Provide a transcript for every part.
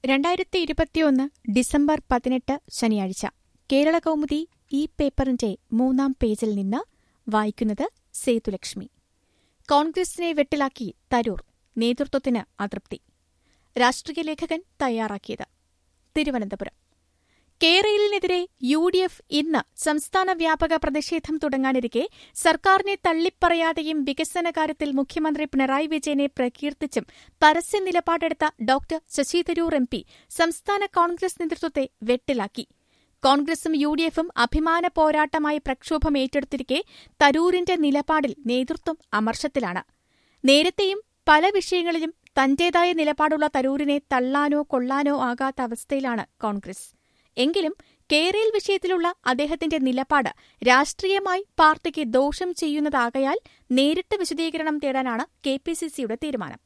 രണ്ടായിരത്തി ഇരുപത്തിയൊന്ന് ഡിസംബർ പതിനെട്ട് ശനിയാഴ്ച കേരള കൗമുദി ഈ പേപ്പറിന്റെ മൂന്നാം പേജിൽ നിന്ന് വായിക്കുന്നത് സേതുലക്ഷ്മി കോൺഗ്രസിനെ വെട്ടിലാക്കി തരൂർ നേതൃത്വത്തിന് അതൃപ്തി രാഷ്ട്രീയ ലേഖകൻ തയ്യാറാക്കിയത് തിരുവനന്തപുരം കേരളിനെതിരെ യു ഡി എഫ് ഇന്ന് സംസ്ഥാന വ്യാപക പ്രതിഷേധം തുടങ്ങാനിരിക്കെ സർക്കാരിനെ തള്ളിപ്പറയാതെയും വികസന കാര്യത്തിൽ മുഖ്യമന്ത്രി പിണറായി വിജയനെ പ്രകീർത്തിച്ചും പരസ്യ നിലപാടെടുത്ത doctor Shashi Tharoor M P സംസ്ഥാന കോൺഗ്രസ് നേതൃത്വത്തെ വെട്ടിലാക്കി കോൺഗ്രസും യു ഡി എഫും അഭിമാന പോരാട്ടമായി പ്രക്ഷോഭം ഏറ്റെടുത്തിരിക്കെ തരൂരിന്റെ നിലപാടിൽ നേതൃത്വം അമർഷത്തിലാണ് നേരത്തെയും പല വിഷയങ്ങളിലും തന്റേതായ നിലപാടുള്ള തരൂരിനെ തള്ളാനോ കൊള്ളാനോ ആകാത്ത അവസ്ഥയിലാണ് കോൺഗ്രസ് എങ്കിലും കേരയിൽ വിഷയത്തിലുള്ള അദ്ദേഹത്തിന്റെ നിലപാട് രാഷ്ട്രീയമായി പാർട്ടിക്ക് ദോഷം ചെയ്യുന്നതാകയാൽ നേരിട്ട് വിശദീകരണം തേടാനാണ് കെ പി സി സിയുടെ തീരുമാനം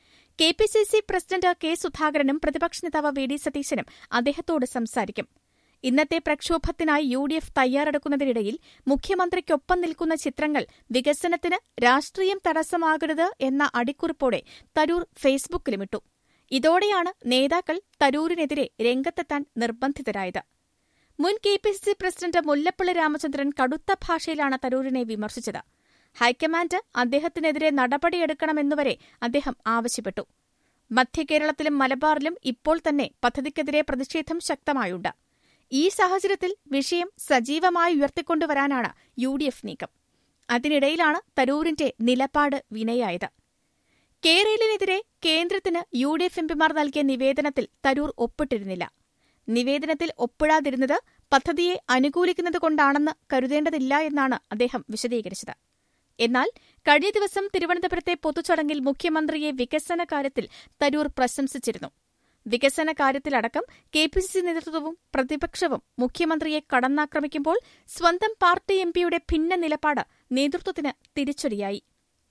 K P C C president K സുധാകരനും പ്രതിപക്ഷ നേതാവ് വി ഡി സതീശനും അദ്ദേഹത്തോട് സംസാരിക്കും ഇന്നത്തെ പ്രക്ഷോഭത്തിനായി യു ഡി എഫ് തയ്യാറെടുക്കുന്നതിനിടയിൽ മുഖ്യമന്ത്രിക്കൊപ്പം നിൽക്കുന്ന ചിത്രങ്ങൾ വികസനത്തിന് രാഷ്ട്രീയം തടസ്സമാകരുത് എന്ന അടിക്കുറിപ്പോടെ തരൂർ ഫേസ്ബുക്കിലുമിട്ടു ഇതോടെയാണ് നേതാക്കൾ തരൂരിനെതിരെ രംഗത്തെത്താൻ നിർബന്ധിതരായത് മുൻ K P C C president Mullappally Ramachandran കടുത്ത ഭാഷയിലാണ് തരൂരിനെ വിമർശിച്ചത് ഹൈക്കമാൻഡ് അദ്ദേഹത്തിനെതിരെ നടപടിയെടുക്കണമെന്നുവരെ അദ്ദേഹം ആവശ്യപ്പെട്ടു മധ്യകേരളത്തിലും മലബാറിലും ഇപ്പോൾ തന്നെ പദ്ധതിക്കെതിരെ പ്രതിഷേധം ശക്തമായുണ്ട് ഈ സാഹചര്യത്തിൽ വിഷയം സജീവമായി ഉയർത്തിക്കൊണ്ടുവരാനാണ് യു ഡി എഫ് നീക്കം അതിനിടയിലാണ് തരൂരിന്റെ നിലപാട് വിനയായത് കേരളിനെതിരെ കേന്ദ്രത്തിന് യു ഡി എഫ് എംപിമാർ നൽകിയ നിവേദനത്തിൽ തരൂർ ഒപ്പിട്ടിരുന്നില്ല നിവേദനത്തിൽ ഒപ്പിടാതിരുന്നത് പദ്ധതിയെ അനുകൂലിക്കുന്നതുകൊണ്ടാണെന്ന് കരുതേണ്ടതില്ല എന്നാണ് അദ്ദേഹം വിശദീകരിച്ചത് എന്നാൽ കഴിഞ്ഞ ദിവസം തിരുവനന്തപുരത്തെ പൊതുചടങ്ങിൽ മുഖ്യമന്ത്രിയെ വികസന കാര്യത്തിൽ തരൂർ പ്രശംസിച്ചിരുന്നു വികസന കാര്യത്തിലടക്കം കെ പി സി സി നേതൃത്വവും പ്രതിപക്ഷവും മുഖ്യമന്ത്രിയെ കടന്നാക്രമിക്കുമ്പോൾ സ്വന്തം പാർട്ടി എംപിയുടെ ഭിന്ന നിലപാട് നേതൃത്വത്തിന് തിരിച്ചടിയായി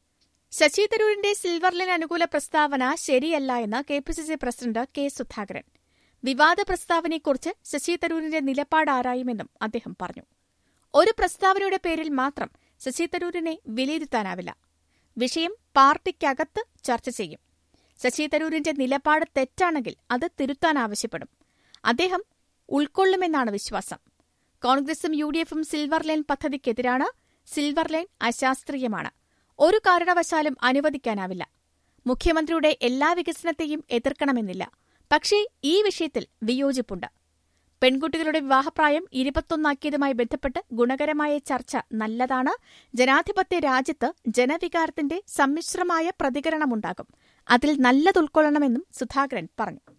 ശശി തരൂരിന്റെ സിൽവർ ലൈൻ അനുകൂല പ്രസ്താവന ശരിയല്ല എന്ന് K P C C president K Sudhakaran വിവാദ പ്രസ്താവനയെക്കുറിച്ച് ശശി തരൂരിന്റെ നിലപാട് ആരായുമെന്നും അദ്ദേഹം പറഞ്ഞു ഒരു പ്രസ്താവനയുടെ പേരിൽ മാത്രം ശശി തരൂരിനെ വിലയിരുത്താനാവില്ല വിഷയം പാർട്ടിക്കകത്ത് ചർച്ച ചെയ്യും ശശി തരൂരിന്റെ നിലപാട് തെറ്റാണെങ്കിൽ അത് തിരുത്താൻ ആവശ്യപ്പെടും അദ്ദേഹം ഉൾക്കൊള്ളുമെന്നാണ് വിശ്വാസം കോൺഗ്രസും യു ഡി എഫും സിൽവർ ലൈൻ പദ്ധതിക്കെതിരാണ് സിൽവർ ലൈൻ അശാസ്ത്രീയമാണ് ഒരു കാരണവശാലും അനുവദിക്കാനാവില്ല മുഖ്യമന്ത്രിയുടെ എല്ലാ വികസനത്തെയും എതിർക്കണമെന്നില്ല പക്ഷേ ഈ വിഷയത്തിൽ വിയോജിപ്പുണ്ട് പെൺകുട്ടികളുടെ വിവാഹപ്രായം ഇരുപത്തൊന്നാക്കിയതുമായി ബന്ധപ്പെട്ട് ഗുണകരമായ ചർച്ച നല്ലതാണ് ജനാധിപത്യ രാജ്യത്ത് ജനവികാരത്തിന്റെ സമ്മിശ്രമായ പ്രതികരണമുണ്ടാകും അതിൽ നല്ലതുൾക്കൊള്ളണമെന്നും സുധാകരൻ പറഞ്ഞു